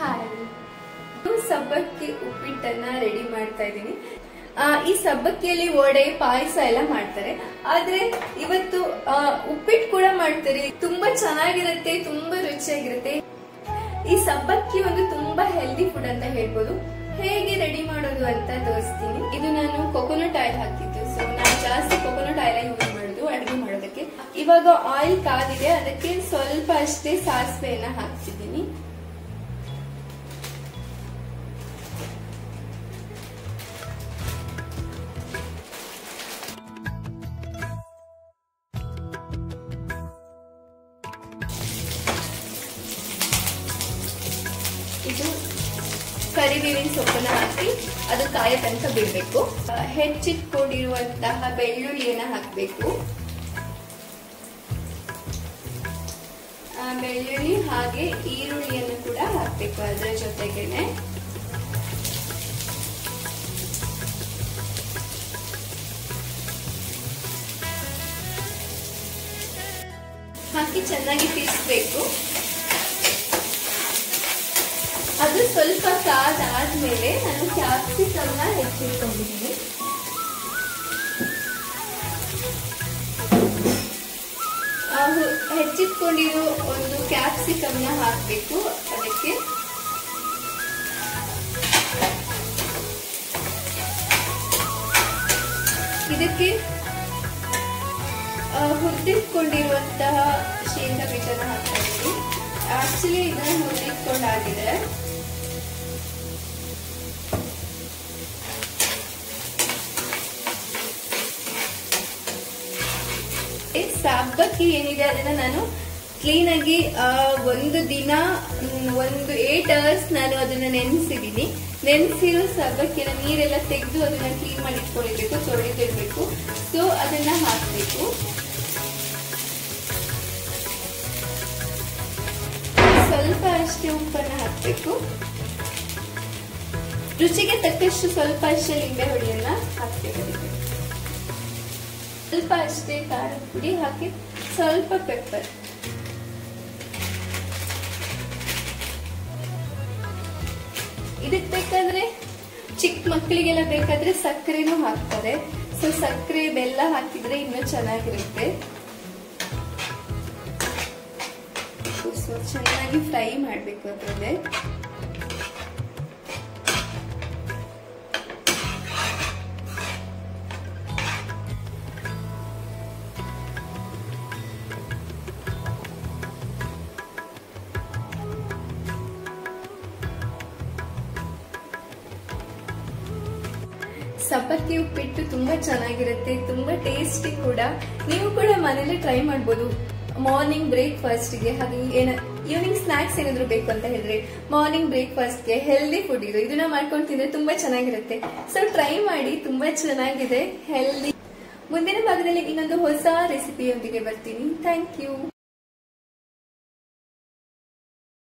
hi ಸಬ್ಬಕ್ಕಿ ಉಪ್ಪಿಟ್ಟನ್ನ ready ಮಾಡ್ತಾ ಇದ್ದೀನಿ ಆ, ಈ ಸಬ್ಬಕ್ಕಿಯಲ್ಲಿ ವಡೆ ಪಾಯಸ ಎಲ್ಲ ಮಾಡ್ತಾರೆ ಆದ್ರೆ ಇವತ್ತು ಆ, ಉಪ್ಪಿಟ್ಟು ಕೂಡ ಮಾಡ್ತಾರೆ ತುಂಬಾ ಚೆನ್ನಾಗಿರುತ್ತೆ ತುಂಬಾ ರುಚಿಯಾಗಿರುತ್ತೆ ಈ ಸಬ್ಬಕ್ಕಿ ಒಂದು ತುಂಬಾ ಹೆಲ್ದಿ ಫುಡ್ ಅಂತ ಹೇಳ್ಬೋದು ಹೇಗೆ ರೆಡಿ ಮಾಡೋದು ಅಂತ ತೋರಿಸ್ತೀನಿ ಇದು ನಾನು ಕೊಕೊನಟ್ ಆಯಿಲ್ ಹಾಕಿದ್ದು ಸೊ ನಾನು ಜಾಸ್ತಿ ಕೊಕೊನಟ್ ಆಯಿಲ್ ಯೂಸ್ ಮಾಡೋದು ಅಡುಗೆ ಮಾಡೋದಕ್ಕೆ ಇವಾಗ ಆಯಿಲ್ ಕಾದಿದೆ ಅದಕ್ಕೆ ಸ್ವಲ್ಪ ಅಷ್ಟೇ ಸಾಸಿವೆಯನ್ನ ಹಾಕ್ತಿದ್ದೀನಿ ಇದು ಕರಿಬೇವಿನ ಸೊಪ್ಪನ್ನ ಹಾಕಿ ಅದು ಕಾಯ ತನಕ ಬಿಡಬೇಕು ಹೆಚ್ಚಿಟ್ಕೊಂಡಿರುವಂತಹ ಬೆಳ್ಳುಳ್ಳಿಯನ್ನ ಹಾಕಬೇಕು ಬೆಳ್ಳುಳ್ಳಿ ಹಾಗೆ ಈರುಳ್ಳಿಯನ್ನು ಕೂಡ ಹಾಕಬೇಕು ಅದರ ಜೊತೆಗೇನೆ ಹಾಕಿ ಚೆನ್ನಾಗಿ ತಿರ್ಸ್ಬೇಕು ಅದು ಸ್ವಲ್ಪ ಕಾದಾದ್ಮೇಲೆ ನಾನು ಕ್ಯಾಪ್ಸಿಕಮ್ನ ಹೆಚ್ಚಿಟ್ಕೊಂಡಿದ್ದೀನಿ ಹೆಚ್ಚಿಟ್ಕೊಂಡಿರೋ ಒಂದು ಕ್ಯಾಪ್ಸಿಕಮ್ನ ಹಾಕಬೇಕು ಅದಕ್ಕೆ ಇದಕ್ಕೆ ಹುರಿದಿಟ್ಕೊಂಡಿರುವಂತಹ ಶೇಂಗಾ ಬೀಜನ ಹಾಕ್ತಾ ಇದ್ದೀನಿ ಆಕ್ಚುಲಿ ಇದನ್ನ ಹುರಿದಿಟ್ಕೊಂಡಾಗಿದೆ ಸಬ್ಬಕ್ಕಿ ಏನಿದೆ ಅದನ್ನ ನಾನು ಕ್ಲೀನ್ ಆಗಿ ಒಂದು ದಿನ ಒಂದು ಏಟ್ ಅವರ್ಸ್ ನಾನು ಅದನ್ನ ನೆನೆಸಿದ್ದೀನಿ ನೆನೆಸಿರೋ ಸಬ್ಬಕ್ಕಿನ ನೀರೆಲ್ಲ ತೆಗೆದು ಅದನ್ನ ಕ್ಲೀನ್ ಮಾಡಿ ಇಟ್ಕೊಂಡಿರ್ಬೇಕು ತೊಳೆದಿರ್ಬೇಕು ಸೊ ಅದನ್ನ ಹಾಕ್ಬೇಕು ಸ್ವಲ್ಪ ಅಷ್ಟೇ ಉಪ್ಪನ್ನ ಹಾಕ್ಬೇಕು ರುಚಿಗೆ ತಕ್ಕಷ್ಟು ಸ್ವಲ್ಪ ಅಷ್ಟೇ ಲಿಂಬೆ ಹುಳಿಯನ್ನ ಹಾಕ್ಬೇಕು ಅದಕ್ಕೆ ಸ್ವಲ್ಪ ಅಷ್ಟೇ ಖಾರದ ಪುಡಿ ಹಾಕಿ ಸ್ವಲ್ಪ ಪೆಪ್ಪರ್ ಇದಕ್ಕೆ ಬೇಕಾದ್ರೆ ಚಿಕ್ಕ ಮಕ್ಕಳಿಗೆಲ್ಲ ಬೇಕಾದ್ರೆ ಸಕ್ಕರೆನೂ ಹಾಕ್ತಾರೆ ಸೊ ಸಕ್ಕರೆ ಬೆಲ್ಲ ಹಾಕಿದ್ರೆ ಇನ್ನೂ ಚೆನ್ನಾಗಿರುತ್ತೆ ಸೊ ಚೆನ್ನಾಗಿ ಫ್ರೈ ಮಾಡಬೇಕು ಅದ್ರಲ್ಲೇ ಸಬ್ಬಕ್ಕಿ ಉಪ್ಪಿಟ್ಟು ತುಂಬಾ ಚೆನ್ನಾಗಿರುತ್ತೆ ತುಂಬಾ ಟೇಸ್ಟಿ ಕೂಡ ನೀವು ಕೂಡ ಮನೇಲಿ ಟ್ರೈ ಮಾಡ್ಬೋದು ಮಾರ್ನಿಂಗ್ ಬ್ರೇಕ್ಫಾಸ್ಟ್ಗೆ ಹಾಗೆ ಏನ ಈವ್ನಿಂಗ್ ಸ್ನಾಕ್ಸ್ ಏನಾದ್ರು ಬೇಕು ಅಂತ ಹೇಳಿದ್ರೆ ಮಾರ್ನಿಂಗ್ ಬ್ರೇಕ್ಫಾಸ್ಟ್ಗೆ ಹೆಲ್ದಿ ಫುಡ್ ಇದು ಇದನ್ನ ಮಾಡ್ಕೊಂಡು ತಿಂದ್ರೆ ತುಂಬಾ ಚೆನ್ನಾಗಿರುತ್ತೆ ಸೊ ಟ್ರೈ ಮಾಡಿ ತುಂಬಾ ಚೆನ್ನಾಗಿದೆ ಹೆಲ್ದಿ ಮುಂದಿನ ಭಾಗದಲ್ಲಿ ಇನ್ನೊಂದು ಹೊಸ ರೆಸಿಪಿಯೊಂದಿಗೆ ಬರ್ತೀನಿ ಥ್ಯಾಂಕ್ ಯು